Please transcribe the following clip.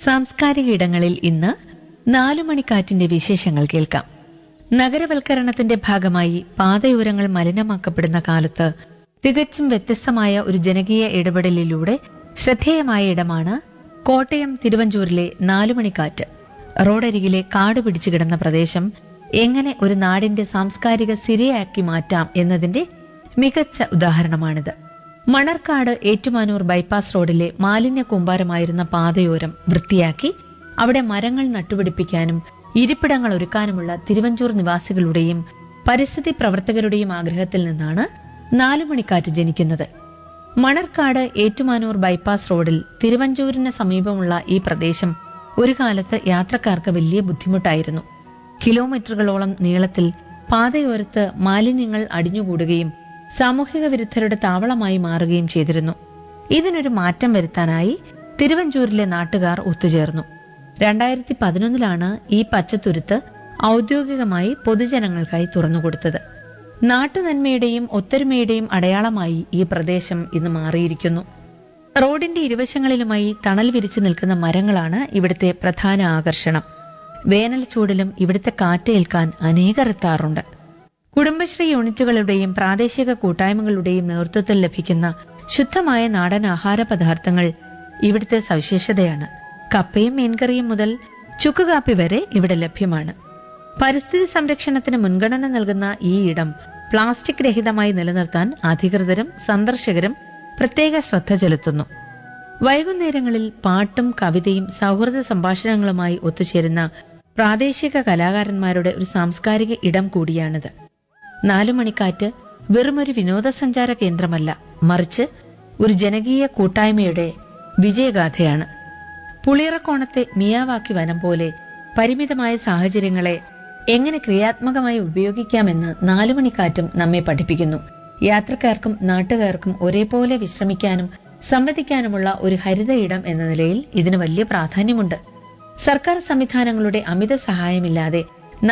സാംസ്കാരിക ഇടങ്ങളിൽ ഇന്ന് നാലുമണിക്കാറ്റിന്റെ വിശേഷങ്ങൾ കേൾക്കാം നഗരവൽക്കരണത്തിന്റെ ഭാഗമായി പാതയോരങ്ങൾ മലിനമാക്കപ്പെടുന്ന കാലത്ത് തികച്ചും വ്യത്യസ്തമായ ഒരു ജനകീയ ഇടപെടലിലൂടെ ശ്രദ്ധേയമായ ഇടമാണ് കോട്ടയം തിരുവഞ്ചൂരിലെ നാലുമണിക്കാറ്റ് റോഡരികിലെ കാട് പിടിച്ചു കിടന്ന പ്രദേശം എങ്ങനെ ഒരു നാടിന്റെ സാംസ്കാരിക സിരയാക്കി മാറ്റാം എന്നതിന്റെ മികച്ച ഉദാഹരണമാണിത് മണർക്കാട് ഏറ്റുമാനൂർ ബൈപ്പാസ് റോഡിലെ മാലിന്യ കൂമ്പാരമായിരുന്ന പാതയോരം വൃത്തിയാക്കി അവിടെ മരങ്ങൾ നട്ടുപിടിപ്പിക്കാനും ഇരിപ്പിടങ്ങൾ ഒരുക്കാനുമുള്ള തിരുവഞ്ചൂർ നിവാസികളുടെയും പരിസ്ഥിതി പ്രവർത്തകരുടെയും ആഗ്രഹത്തിൽ നിന്നാണ് നാലുമണിക്കാറ്റ് ജനിക്കുന്നത് മണർക്കാട് ഏറ്റുമാനൂർ ബൈപ്പാസ് റോഡിൽ തിരുവഞ്ചൂരിന് സമീപമുള്ള ഈ പ്രദേശം ഒരു കാലത്ത് യാത്രക്കാർക്ക് വലിയ ബുദ്ധിമുട്ടായിരുന്നു കിലോമീറ്ററുകളോളം നീളത്തിൽ പാതയോരത്ത് മാലിന്യങ്ങൾ അടിഞ്ഞുകൂടുകയും സാമൂഹിക വിരുദ്ധരുടെ താവളമായി മാറുകയും ചെയ്തിരുന്നു ഇതിനൊരു മാറ്റം വരുത്താനായി തിരുവഞ്ചൂരിലെ നാട്ടുകാർ ഒത്തുചേർന്നു രണ്ടായിരത്തി പതിനൊന്നിലാണ് ഈ പച്ചത്തുരുത്ത് ഔദ്യോഗികമായി പൊതുജനങ്ങൾക്കായി തുറന്നുകൊടുത്തത് നാട്ടുനന്മയുടെയും ഒത്തൊരുമയുടെയും അടയാളമായി ഈ പ്രദേശം ഇന്ന് മാറിയിരിക്കുന്നു റോഡിന്റെ ഇരുവശങ്ങളിലുമായി തണൽ വിരിച്ചു നിൽക്കുന്ന മരങ്ങളാണ് ഇവിടുത്തെ പ്രധാന ആകർഷണം വേനൽ ചൂടിലും ഇവിടുത്തെ കാറ്റേൽക്കാൻ അനേകർ എത്താറുണ്ട് കുടുംബശ്രീ യൂണിറ്റുകളുടെയും പ്രാദേശിക കൂട്ടായ്മകളുടെയും നേതൃത്വത്തിൽ ലഭിക്കുന്ന ശുദ്ധമായ നാടൻ ആഹാര പദാർത്ഥങ്ങൾ ഇവിടുത്തെ സവിശേഷതയാണ് കപ്പയും മീൻകറിയും മുതൽ ചുക്കുകാപ്പി വരെ ഇവിടെ ലഭ്യമാണ് പരിസ്ഥിതി സംരക്ഷണത്തിന് മുൻഗണന നൽകുന്ന ഈ ഇടം പ്ലാസ്റ്റിക് രഹിതമായി നിലനിർത്താൻ അധികൃതരും സന്ദർശകരും പ്രത്യേക ശ്രദ്ധ ചെലുത്തുന്നു വൈകുന്നേരങ്ങളിൽ പാട്ടും കവിതയും സൗഹൃദ സംഭാഷണങ്ങളുമായി ഒത്തുചേരുന്ന പ്രാദേശിക കലാകാരന്മാരുടെ ഒരു സാംസ്കാരിക ഇടം കൂടിയാണിത് നാലുമണിക്കാറ്റ് വെറുമൊരു വിനോദസഞ്ചാര കേന്ദ്രമല്ല മറിച്ച് ഒരു ജനകീയ കൂട്ടായ്മയുടെ വിജയഗാഥയാണ് പുളിയറക്കോണത്തെ മിയാവാക്കി വനം പോലെ പരിമിതമായ സാഹചര്യങ്ങളെ എങ്ങനെ ക്രിയാത്മകമായി ഉപയോഗിക്കാമെന്ന് നാലുമണിക്കാറ്റും നമ്മെ പഠിപ്പിക്കുന്നു യാത്രക്കാർക്കും നാട്ടുകാർക്കും ഒരേപോലെ വിശ്രമിക്കാനും സംവദിക്കാനുമുള്ള ഒരു ഹരിത ഇടം എന്ന നിലയിൽ ഇതിന് വലിയ പ്രാധാന്യമുണ്ട് സർക്കാർ സംവിധാനങ്ങളുടെ അമിത സഹായമില്ലാതെ